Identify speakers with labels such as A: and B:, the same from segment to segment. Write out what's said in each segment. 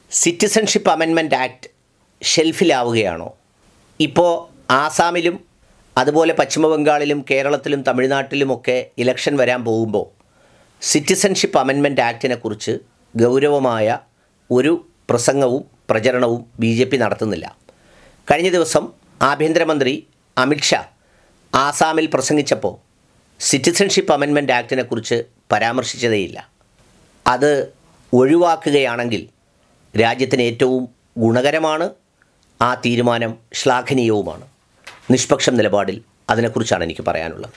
A: citizenship amendment act ഷെൽഫിലാവുകയാണോ ഇപ്പോൾ ആസാമിലും അതുപോലെ പശ്ചിമ ബംഗാളിലും കേരളത്തിലും തമിഴ്നാട്ടിലുമൊക്കെ ഇലക്ഷൻ വരാൻ പോകുമ്പോൾ സിറ്റിസൺഷിപ്പ് അമെൻമെൻറ്റ് ആക്ടിനെ കുറിച്ച് ഗൗരവമായ ഒരു പ്രസംഗവും പ്രചരണവും ബി ജെ പി നടത്തുന്നില്ല കഴിഞ്ഞ ദിവസം ആഭ്യന്തരമന്ത്രി അമിത്ഷാ ആസാമിൽ പ്രസംഗിച്ചപ്പോൾ സിറ്റിസൺഷിപ്പ് അമെൻമെൻറ്റ് ആക്ടിനെ കുറിച്ച് പരാമർശിച്ചതേയില്ല അത് ഒഴിവാക്കുകയാണെങ്കിൽ രാജ്യത്തിന് ഏറ്റവും ഗുണകരമാണ് ആ തീരുമാനം ശ്ലാഘനീയവുമാണ് നിഷ്പക്ഷം നിലപാടിൽ അതിനെക്കുറിച്ചാണ് എനിക്ക് പറയാനുള്ളത്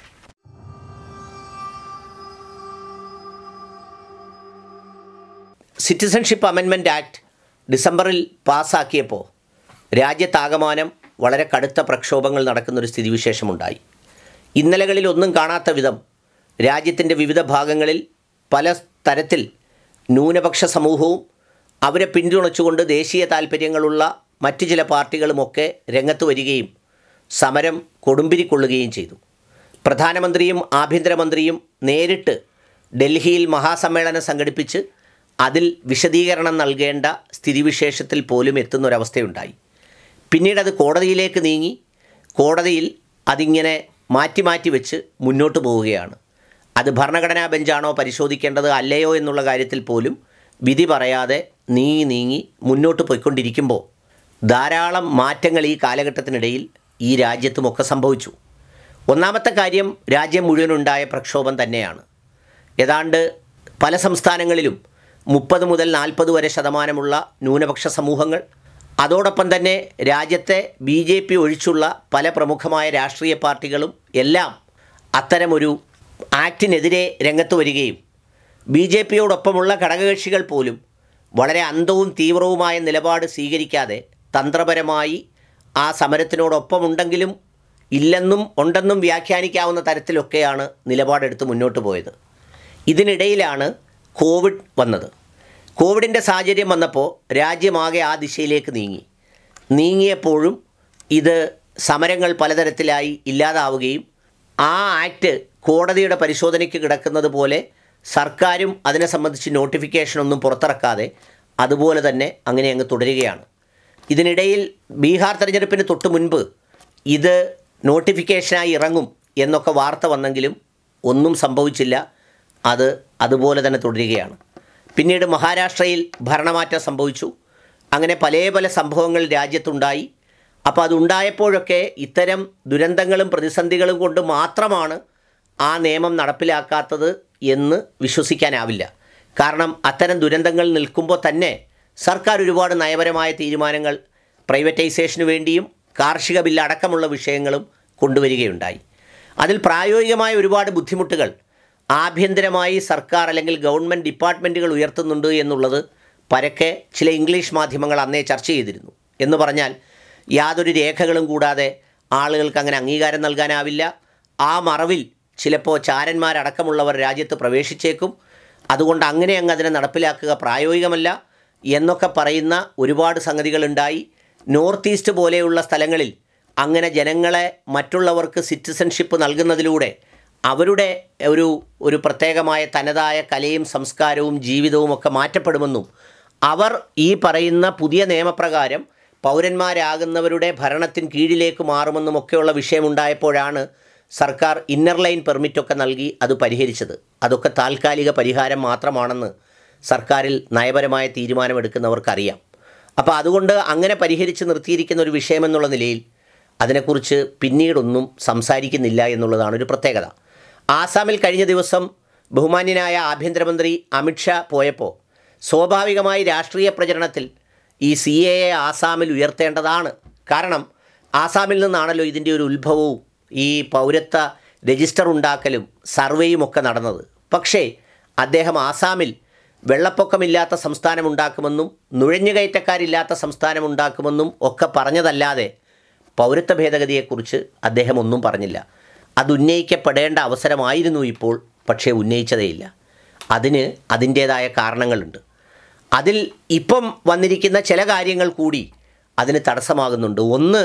A: സിറ്റിസൺഷിപ്പ് അമെൻമെൻറ്റ് ആക്ട് ഡിസംബറിൽ പാസ്സാക്കിയപ്പോൾ രാജ്യത്താകമാനം വളരെ കടുത്ത പ്രക്ഷോഭങ്ങൾ നടക്കുന്നൊരു സ്ഥിതിവിശേഷമുണ്ടായി ഇന്നലകളിൽ ഒന്നും കാണാത്ത വിധം രാജ്യത്തിൻ്റെ വിവിധ ഭാഗങ്ങളിൽ പല തരത്തിൽ ന്യൂനപക്ഷ സമൂഹവും അവരെ പിന്തുണച്ചുകൊണ്ട് ദേശീയ താൽപ്പര്യങ്ങളുള്ള മറ്റു ചില പാർട്ടികളുമൊക്കെ രംഗത്ത് വരികയും സമരം കൊടുമ്പിരിക്കൊള്ളുകയും ചെയ്തു പ്രധാനമന്ത്രിയും ആഭ്യന്തരമന്ത്രിയും നേരിട്ട് ഡൽഹിയിൽ മഹാസമ്മേളനം സംഘടിപ്പിച്ച് അതിൽ വിശദീകരണം നൽകേണ്ട സ്ഥിതിവിശേഷത്തിൽ പോലും എത്തുന്നൊരവസ്ഥയുണ്ടായി പിന്നീട് അത് കോടതിയിലേക്ക് നീങ്ങി കോടതിയിൽ അതിങ്ങനെ മാറ്റി മാറ്റി വെച്ച് മുന്നോട്ട് പോവുകയാണ് അത് ഭരണഘടനാ ബെഞ്ചാണോ പരിശോധിക്കേണ്ടത് അല്ലയോ എന്നുള്ള കാര്യത്തിൽ പോലും വിധി പറയാതെ നീങ്ങി നീങ്ങി മുന്നോട്ട് പോയിക്കൊണ്ടിരിക്കുമ്പോൾ ധാരാളം മാറ്റങ്ങൾ ഈ കാലഘട്ടത്തിനിടയിൽ ഈ രാജ്യത്തുമൊക്കെ സംഭവിച്ചു ഒന്നാമത്തെ കാര്യം രാജ്യം മുഴുവനുണ്ടായ പ്രക്ഷോഭം തന്നെയാണ് ഏതാണ്ട് പല സംസ്ഥാനങ്ങളിലും മുപ്പത് മുതൽ നാൽപ്പത് വരെ ശതമാനമുള്ള ന്യൂനപക്ഷ സമൂഹങ്ങൾ അതോടൊപ്പം തന്നെ രാജ്യത്തെ ബി ജെ പി ഒഴിച്ചുള്ള പല പ്രമുഖമായ രാഷ്ട്രീയ പാർട്ടികളും എല്ലാം അത്തരമൊരു ആക്ടിനെതിരെ രംഗത്ത് വരികയും ബി ജെ പിയോടൊപ്പമുള്ള ഘടകകക്ഷികൾ പോലും വളരെ അന്ധവും തീവ്രവുമായ നിലപാട് സ്വീകരിക്കാതെ തന്ത്രപരമായി ആ സമരത്തിനോടൊപ്പമുണ്ടെങ്കിലും ഇല്ലെന്നും ഉണ്ടെന്നും വ്യാഖ്യാനിക്കാവുന്ന തരത്തിലൊക്കെയാണ് നിലപാടെടുത്ത് മുന്നോട്ട് പോയത് ഇതിനിടയിലാണ് കോവിഡ് വന്നത് കോവിഡിൻ്റെ സാഹചര്യം വന്നപ്പോൾ രാജ്യമാകെ ആ ദിശയിലേക്ക് നീങ്ങി നീങ്ങിയപ്പോഴും ഇത് സമരങ്ങൾ പലതരത്തിലായി ഇല്ലാതാവുകയും ആ ആക്ട് കോടതിയുടെ പരിശോധനയ്ക്ക് കിടക്കുന്നത് പോലെ സർക്കാരും അതിനെ സംബന്ധിച്ച് നോട്ടിഫിക്കേഷനൊന്നും പുറത്തിറക്കാതെ അതുപോലെ തന്നെ അങ്ങനെ അങ്ങ് തുടരുകയാണ് ഇതിനിടയിൽ ബീഹാർ തെരഞ്ഞെടുപ്പിന് തൊട്ട് മുൻപ് ഇത് നോട്ടിഫിക്കേഷനായി ഇറങ്ങും എന്നൊക്കെ വാർത്ത വന്നെങ്കിലും ഒന്നും സംഭവിച്ചില്ല അത് അതുപോലെ തന്നെ തുടരുകയാണ് പിന്നീട് മഹാരാഷ്ട്രയിൽ ഭരണമാറ്റം സംഭവിച്ചു അങ്ങനെ പല പല സംഭവങ്ങൾ രാജ്യത്തുണ്ടായി അപ്പോൾ അതുണ്ടായപ്പോഴൊക്കെ ഇത്തരം ദുരന്തങ്ങളും പ്രതിസന്ധികളും കൊണ്ട് മാത്രമാണ് ആ നിയമം നടപ്പിലാക്കാത്തത് എന്ന് വിശ്വസിക്കാനാവില്ല കാരണം അത്തരം ദുരന്തങ്ങൾ നിൽക്കുമ്പോൾ തന്നെ സർക്കാർ ഒരുപാട് നയപരമായ തീരുമാനങ്ങൾ പ്രൈവറ്റൈസേഷന് വേണ്ടിയും കാർഷിക ബില്ല് അടക്കമുള്ള വിഷയങ്ങളും കൊണ്ടുവരികയുണ്ടായി അതിൽ പ്രായോഗികമായ ഒരുപാട് ബുദ്ധിമുട്ടുകൾ ആഭ്യന്തരമായി സർക്കാർ അല്ലെങ്കിൽ ഗവൺമെൻറ് ഡിപ്പാർട്ട്മെൻറ്റുകൾ ഉയർത്തുന്നുണ്ട് എന്നുള്ളത് പരക്കെ ചില ഇംഗ്ലീഷ് മാധ്യമങ്ങൾ അന്നേ ചർച്ച ചെയ്തിരുന്നു എന്ന് പറഞ്ഞാൽ യാതൊരു രേഖകളും കൂടാതെ ആളുകൾക്ക് അങ്ങനെ അംഗീകാരം നൽകാനാവില്ല ആ മറവിൽ ചിലപ്പോൾ ചാരന്മാരടക്കമുള്ളവർ രാജ്യത്ത് പ്രവേശിച്ചേക്കും അതുകൊണ്ട് അങ്ങനെ അങ്ങ് അതിനെ നടപ്പിലാക്കുക പ്രായോഗികമല്ല എന്നൊക്കെ പറയുന്ന ഒരുപാട് സംഗതികളുണ്ടായി നോർത്ത് ഈസ്റ്റ് പോലെയുള്ള സ്ഥലങ്ങളിൽ അങ്ങനെ ജനങ്ങളെ മറ്റുള്ളവർക്ക് സിറ്റിസൺഷിപ്പ് നൽകുന്നതിലൂടെ അവരുടെ ഒരു ഒരു പ്രത്യേകമായ തനതായ കലയും സംസ്കാരവും ജീവിതവും ഒക്കെ മാറ്റപ്പെടുമെന്നും അവർ ഈ പറയുന്ന പുതിയ നിയമപ്രകാരം പൗരന്മാരാകുന്നവരുടെ ഭരണത്തിന് കീഴിലേക്ക് മാറുമെന്നും ഒക്കെയുള്ള വിഷയമുണ്ടായപ്പോഴാണ് സർക്കാർ ഇന്നർ ലൈൻ പെർമിറ്റൊക്കെ നൽകി അത് പരിഹരിച്ചത് അതൊക്കെ താൽക്കാലിക പരിഹാരം മാത്രമാണെന്ന് സർക്കാരിൽ നയപരമായ തീരുമാനമെടുക്കുന്നവർക്കറിയാം അപ്പോൾ അതുകൊണ്ട് അങ്ങനെ പരിഹരിച്ച് നിർത്തിയിരിക്കുന്ന ഒരു വിഷയമെന്നുള്ള നിലയിൽ അതിനെക്കുറിച്ച് പിന്നീടൊന്നും സംസാരിക്കുന്നില്ല എന്നുള്ളതാണ് ഒരു പ്രത്യേകത ആസാമിൽ കഴിഞ്ഞ ദിവസം ബഹുമാന്യനായ ആഭ്യന്തരമന്ത്രി അമിത്ഷാ പോയപ്പോൾ സ്വാഭാവികമായി രാഷ്ട്രീയ പ്രചരണത്തിൽ ഈ സി എ എ ആസാമിൽ ഉയർത്തേണ്ടതാണ് കാരണം ആസാമിൽ നിന്നാണല്ലോ ഇതിൻ്റെ ഒരു ഉത്ഭവവും ഈ പൗരത്വ രജിസ്റ്റർ ഉണ്ടാക്കലും സർവേയും ഒക്കെ നടന്നത് പക്ഷേ അദ്ദേഹം ആസാമിൽ വെള്ളപ്പൊക്കമില്ലാത്ത സംസ്ഥാനമുണ്ടാക്കുമെന്നും നുഴഞ്ഞുകയറ്റക്കാരില്ലാത്ത സംസ്ഥാനമുണ്ടാക്കുമെന്നും ഒക്കെ പറഞ്ഞതല്ലാതെ പൗരത്വ ഭേദഗതിയെക്കുറിച്ച് അദ്ദേഹം ഒന്നും പറഞ്ഞില്ല അത് ഉന്നയിക്കപ്പെടേണ്ട അവസരമായിരുന്നു ഇപ്പോൾ പക്ഷേ ഉന്നയിച്ചതേയില്ല അതിന് അതിൻ്റേതായ കാരണങ്ങളുണ്ട് അതിൽ ഇപ്പം വന്നിരിക്കുന്ന ചില കാര്യങ്ങൾ കൂടി അതിന് തടസ്സമാകുന്നുണ്ട് ഒന്ന്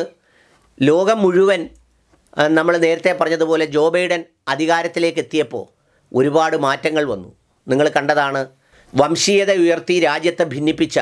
A: ലോകം മുഴുവൻ നമ്മൾ നേരത്തെ പറഞ്ഞതുപോലെ ജോ ബൈഡൻ അധികാരത്തിലേക്ക് എത്തിയപ്പോൾ ഒരുപാട് മാറ്റങ്ങൾ വന്നു നിങ്ങൾ കണ്ടതാണ് വംശീയത ഉയർത്തി രാജ്യത്തെ ഭിന്നിപ്പിച്ച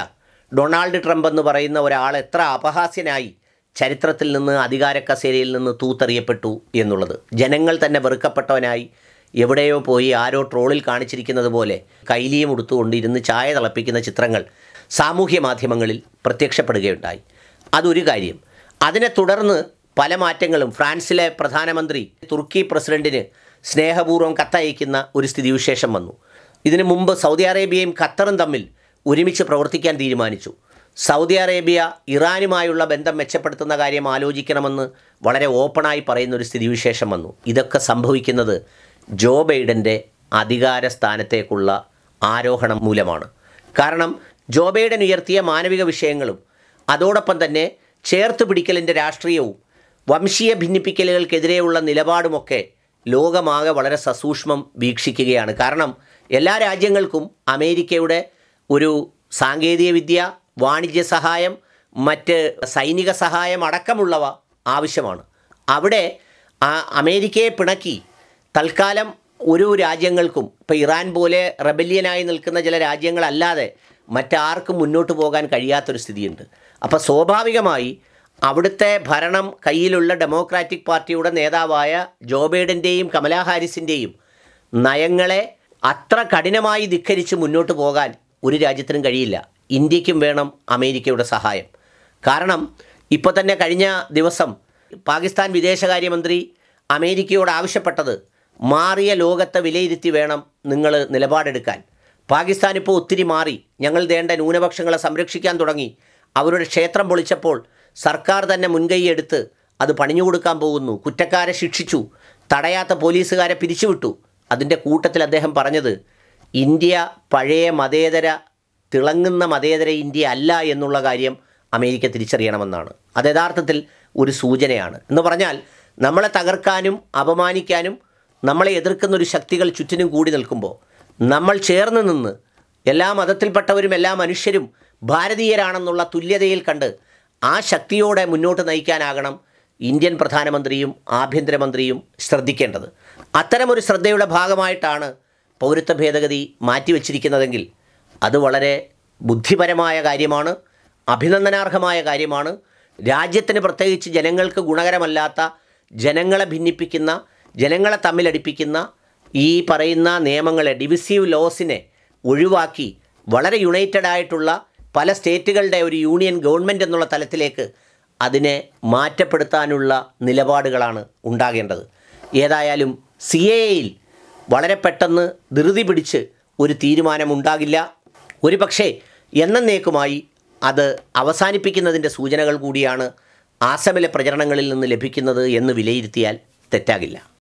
A: ഡൊണാൾഡ് ട്രംപ് എന്ന് പറയുന്ന ഒരാൾ എത്ര അപഹാസ്യനായി ചരിത്രത്തിൽ നിന്ന് അധികാര കസേരയിൽ നിന്ന് തൂത്തെറിയപ്പെട്ടു എന്നുള്ളത് ജനങ്ങൾ തന്നെ വെറുക്കപ്പെട്ടവനായി എവിടെയോ പോയി ആരോ ട്രോളിൽ കാണിച്ചിരിക്കുന്നത് പോലെ കൈലിയും ഉടുത്തുകൊണ്ട് ഇരുന്ന് ചായ തിളപ്പിക്കുന്ന ചിത്രങ്ങൾ സാമൂഹ്യ മാധ്യമങ്ങളിൽ പ്രത്യക്ഷപ്പെടുകയുണ്ടായി അതൊരു കാര്യം അതിനെ തുടർന്ന് പല മാറ്റങ്ങളും ഫ്രാൻസിലെ പ്രധാനമന്ത്രി തുർക്കി പ്രസിഡന്റിന് സ്നേഹപൂർവ്വം കത്തയക്കുന്ന ഒരു സ്ഥിതിവിശേഷം വന്നു ഇതിനു മുമ്പ് സൗദി അറേബ്യയും ഖത്തറും തമ്മിൽ ഒരുമിച്ച് പ്രവർത്തിക്കാൻ തീരുമാനിച്ചു സൗദി അറേബ്യ ഇറാനുമായുള്ള ബന്ധം മെച്ചപ്പെടുത്തുന്ന കാര്യം ആലോചിക്കണമെന്ന് വളരെ ഓപ്പണായി പറയുന്ന ഒരു സ്ഥിതിവിശേഷം വന്നു ഇതൊക്കെ സംഭവിക്കുന്നത് ജോ ബൈഡൻ്റെ അധികാര സ്ഥാനത്തേക്കുള്ള ആരോഹണം മൂലമാണ് കാരണം ജോ ബൈഡൻ ഉയർത്തിയ മാനവിക വിഷയങ്ങളും അതോടൊപ്പം തന്നെ ചേർത്ത് പിടിക്കലിൻ്റെ രാഷ്ട്രീയവും വംശീയ ഭിന്നിപ്പിക്കലുകൾക്കെതിരെയുള്ള നിലപാടുമൊക്കെ ലോകമാകെ വളരെ സസൂക്ഷ്മം വീക്ഷിക്കുകയാണ് കാരണം എല്ലാ രാജ്യങ്ങൾക്കും അമേരിക്കയുടെ ഒരു സാങ്കേതികവിദ്യ വാണിജ്യ സഹായം മറ്റ് സൈനിക സഹായം അടക്കമുള്ളവ ആവശ്യമാണ് അവിടെ ആ അമേരിക്കയെ പിണക്കി തൽക്കാലം ഒരു രാജ്യങ്ങൾക്കും ഇപ്പോൾ ഇറാൻ പോലെ റബല്യനായി നിൽക്കുന്ന ചില രാജ്യങ്ങളല്ലാതെ മറ്റാർക്കും മുന്നോട്ട് പോകാൻ കഴിയാത്തൊരു സ്ഥിതിയുണ്ട് അപ്പോൾ സ്വാഭാവികമായി അവിടുത്തെ ഭരണം കയ്യിലുള്ള ഡെമോക്രാറ്റിക് പാർട്ടിയുടെ നേതാവായ ജോ ബൈഡൻ്റെയും കമലാ ഹാരിസിൻ്റെയും നയങ്ങളെ അത്ര കഠിനമായി ധിക്കരിച്ച് മുന്നോട്ട് പോകാൻ ഒരു രാജ്യത്തിനും കഴിയില്ല ഇന്ത്യക്കും വേണം അമേരിക്കയുടെ സഹായം കാരണം ഇപ്പോൾ തന്നെ കഴിഞ്ഞ ദിവസം പാകിസ്ഥാൻ വിദേശകാര്യമന്ത്രി അമേരിക്കയോട് ആവശ്യപ്പെട്ടത് മാറിയ ലോകത്തെ വിലയിരുത്തി വേണം നിങ്ങൾ നിലപാടെടുക്കാൻ പാകിസ്ഥാൻ ഇപ്പോൾ ഒത്തിരി മാറി ഞങ്ങൾ വേണ്ട ന്യൂനപക്ഷങ്ങളെ സംരക്ഷിക്കാൻ തുടങ്ങി അവരുടെ ക്ഷേത്രം പൊളിച്ചപ്പോൾ സർക്കാർ തന്നെ മുൻകൈയെടുത്ത് അത് പണിഞ്ഞു കൊടുക്കാൻ പോകുന്നു കുറ്റക്കാരെ ശിക്ഷിച്ചു തടയാത്ത പോലീസുകാരെ പിരിച്ചുവിട്ടു അതിൻ്റെ കൂട്ടത്തിൽ അദ്ദേഹം പറഞ്ഞത് ഇന്ത്യ പഴയ മതേതര തിളങ്ങുന്ന മതേതര ഇന്ത്യ അല്ല എന്നുള്ള കാര്യം അമേരിക്ക തിരിച്ചറിയണമെന്നാണ് അത് യഥാർത്ഥത്തിൽ ഒരു സൂചനയാണ് എന്ന് പറഞ്ഞാൽ നമ്മളെ തകർക്കാനും അപമാനിക്കാനും നമ്മളെ എതിർക്കുന്ന ഒരു ശക്തികൾ ചുറ്റിനും കൂടി നിൽക്കുമ്പോൾ നമ്മൾ ചേർന്ന് നിന്ന് എല്ലാ മതത്തിൽപ്പെട്ടവരും എല്ലാ മനുഷ്യരും ഭാരതീയരാണെന്നുള്ള തുല്യതയിൽ കണ്ട് ആ ശക്തിയോടെ മുന്നോട്ട് നയിക്കാനാകണം ഇന്ത്യൻ പ്രധാനമന്ത്രിയും ആഭ്യന്തരമന്ത്രിയും ശ്രദ്ധിക്കേണ്ടത് അത്തരമൊരു ശ്രദ്ധയുടെ ഭാഗമായിട്ടാണ് പൗരത്വ ഭേദഗതി മാറ്റിവെച്ചിരിക്കുന്നതെങ്കിൽ അത് വളരെ ബുദ്ധിപരമായ കാര്യമാണ് അഭിനന്ദനാർഹമായ കാര്യമാണ് രാജ്യത്തിന് പ്രത്യേകിച്ച് ജനങ്ങൾക്ക് ഗുണകരമല്ലാത്ത ജനങ്ങളെ ഭിന്നിപ്പിക്കുന്ന ജനങ്ങളെ തമ്മിലടിപ്പിക്കുന്ന ഈ പറയുന്ന നിയമങ്ങളെ ഡിവിസീവ് ലോസിനെ ഒഴിവാക്കി വളരെ യുണൈറ്റഡ് ആയിട്ടുള്ള പല സ്റ്റേറ്റുകളുടെ ഒരു യൂണിയൻ ഗവൺമെൻറ് എന്നുള്ള തലത്തിലേക്ക് അതിനെ മാറ്റപ്പെടുത്താനുള്ള നിലപാടുകളാണ് ഉണ്ടാകേണ്ടത് ഏതായാലും സി എ യിൽ വളരെ പെട്ടെന്ന് ധൃതി പിടിച്ച് ഒരു തീരുമാനമുണ്ടാകില്ല ഒരു പക്ഷേ എന്നേക്കുമായി അത് അവസാനിപ്പിക്കുന്നതിൻ്റെ സൂചനകൾ കൂടിയാണ് ആസമിലെ പ്രചരണങ്ങളിൽ നിന്ന് ലഭിക്കുന്നത് എന്ന് വിലയിരുത്തിയാൽ തെറ്റാകില്ല